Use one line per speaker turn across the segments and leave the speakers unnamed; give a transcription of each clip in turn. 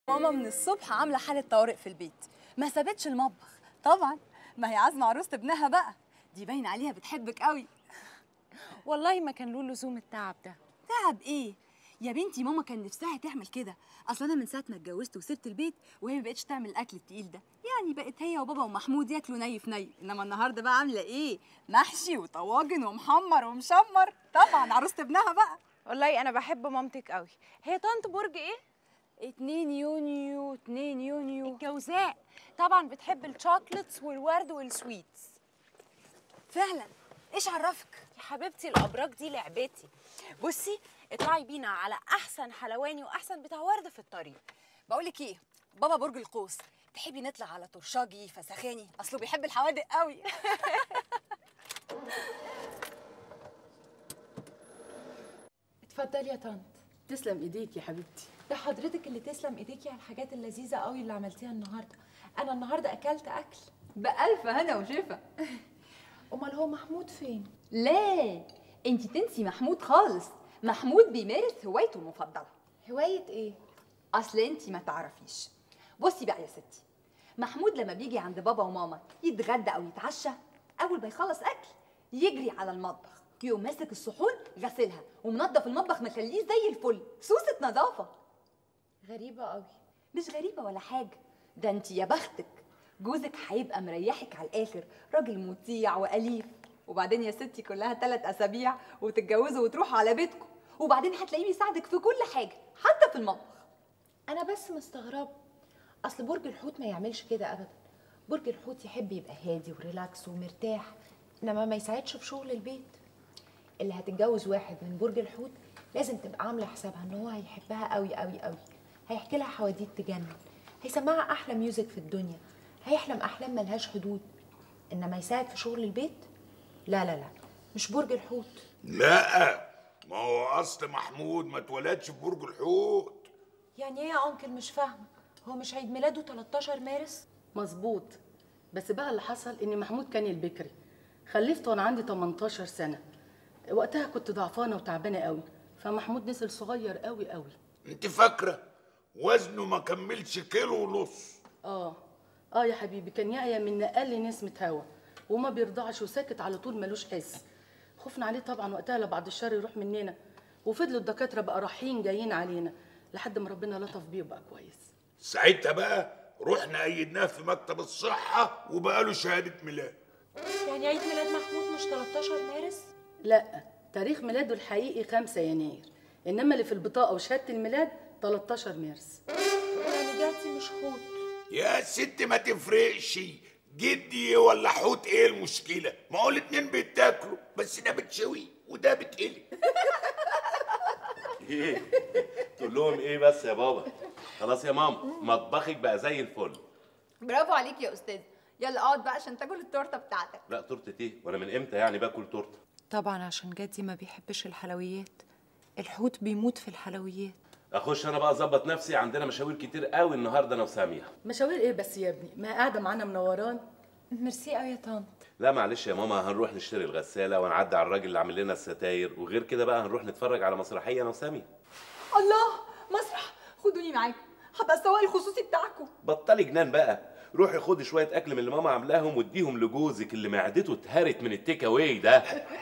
ماما من الصبح عامله حاله طوارئ في البيت ما سابتش المطبخ طبعا ما هي عازمه عروسه ابنها بقى دي باين عليها بتحبك قوي
والله ما كان له لزوم التعب ده
تعب ايه يا بنتي ماما كان نفسها تعمل كده اصل انا من ساعه ما اتجوزت وسبت البيت وهي ما بقتش تعمل الاكل التقيل ده يعني بقت هي وبابا ومحمود ياكلوا ني في ني انما النهارده بقى عامله ايه محشي وطواجن ومحمر ومشمر طبعا عروسه ابنها بقى
والله انا بحب مامتك قوي هي طنط برج ايه
2 يونيو 2 يونيو
الجوزاء طبعا بتحب الشوكليتس والورد والسويتس
فعلا ايش عرفك
يا حبيبتي الابراج دي لعبتي بصي اطلعي بينا على احسن حلواني واحسن بتاع ورد في الطريق
بقولك ايه بابا برج القوس تحبي نطلع على ترشاجي فسخاني اصله بيحب الحوادق قوي
اتفضلي يا طنط
تسلم ايديك يا حبيبتي
ده حضرتك اللي تسلم ايديكي على الحاجات اللذيذه قوي اللي عملتيها النهارده انا النهارده اكلت اكل
بألف هنا وشفا
امال هو محمود فين
لا انت تنسي محمود خالص محمود بيمارس هوايته المفضله
هوايه ايه
اصل انت ما تعرفيش بصي بقى يا ستي محمود لما بيجي عند بابا وماما يتغدى او يتعشى اول ما يخلص اكل يجري على المطبخ يقوم ماسك الصحون غسلها ومنضف المطبخ مخليه زي الفل سوسه نظافه
غريبه قوي
مش غريبه ولا حاجه ده انت يا بختك جوزك هيبقى مريحك على الاخر راجل مطيع واليف وبعدين يا ستي كلها ثلاث اسابيع وتتجوزوا وتروحوا على بيتكم وبعدين هتلاقيه بيساعدك في كل حاجه حتى في المطبخ
انا بس مستغربه اصل برج الحوت ما يعملش كده ابدا برج الحوت يحب يبقى هادي وريلاكس ومرتاح انما ما يساعدش في شغل البيت اللي هتتجوز واحد من برج الحوت لازم تبقى عامله حسابها ان هو هيحبها قوي قوي قوي هيحكي لها حواديت تجنن هيسمعها احلى ميوزك في الدنيا هيحلم احلام ملهاش حدود انما يساعد في شغل البيت لا لا لا مش برج الحوت
لا ما هو اصل محمود ما اتولدش في برج الحوت
يعني ايه يا انكل مش فاهمه هو مش عيد ميلاده 13 مارس
مظبوط بس بقى اللي حصل ان محمود كان البكري خلفت وانا عندي 18 سنه وقتها كنت ضعفانه وتعبانه قوي فمحمود نزل صغير قوي قوي
انت فاكره وزنه ما كملش كيلو ونص
اه اه يا حبيبي كان يعيا من اقل نسمه هوا وما بيرضعش وساكت على طول ملوش حس خفنا عليه طبعا وقتها لبعد الشر يروح مننا وفضلوا الدكاتره بقى رايحين جايين علينا لحد ما ربنا لطف بيه وبقى كويس
ساعتها بقى رحنا ايدناه في مكتب الصحه وبقى له شهاده ميلاد
يعني عيد ميلاد محمود مش 13 مارس
لا تاريخ ميلاده الحقيقي 5 يناير انما اللي في البطاقه وشهاده الميلاد 13 مارس
يعني جاتي مش حوت
يا ست ما تفرقش جدي ولا حوت ايه المشكله ما هو الاتنين بيتاكلوا بس ده بتشوي وده بتقلي
ايه تقول لهم ايه بس يا بابا خلاص يا ماما مطبخك بقى زي الفل
برافو عليك يا استاذ يلا اقعد بقى عشان تاكل التورته بتاعتك
لا تورته ايه وانا من امتى يعني باكل تورته
طبعا عشان جدي ما بيحبش الحلويات الحوت بيموت في الحلويات
اخش انا بقى اظبط نفسي عندنا مشاوير كتير قوي النهارده انا وساميه
مشاوير ايه بس يا ابني ما هي قاعده معانا منوران
ميرسي قوي يا طنط
لا معلش يا ماما هنروح نشتري الغساله ونعدي على الراجل اللي عامل لنا الستاير وغير كده بقى هنروح نتفرج على مسرحيه انا وساميه
الله مسرح خدوني معاكم هبقى السواق الخصوصي بتاعكم
بطلي جنان بقى روحي خدي شويه اكل من اللي ماما عاملاهم واديهم لجوزك اللي معدته اتهرت من التيك اواي ده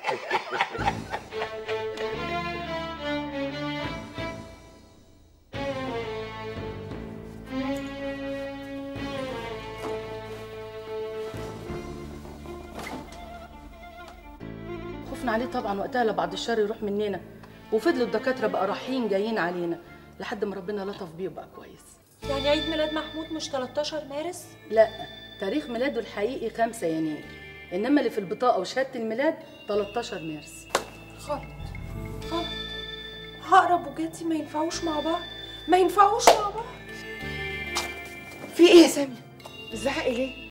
خفنا عليه طبعا وقتها لبعد الشر يروح مننا وفضلوا الدكاتره بقى رايحين جايين علينا لحد ما ربنا لطف بيه وبقى كويس
يعني عيد ميلاد محمود مش 13 مارس
لا تاريخ ميلاده الحقيقي 5 يناير انما اللي في البطاقه وشهاده الميلاد 13 مارس
غلط غلط هقرب وجدي ما ينفعوش مع بعض ما ينفعوش مع بعض في ايه يا سامية؟ بتزعقي ليه؟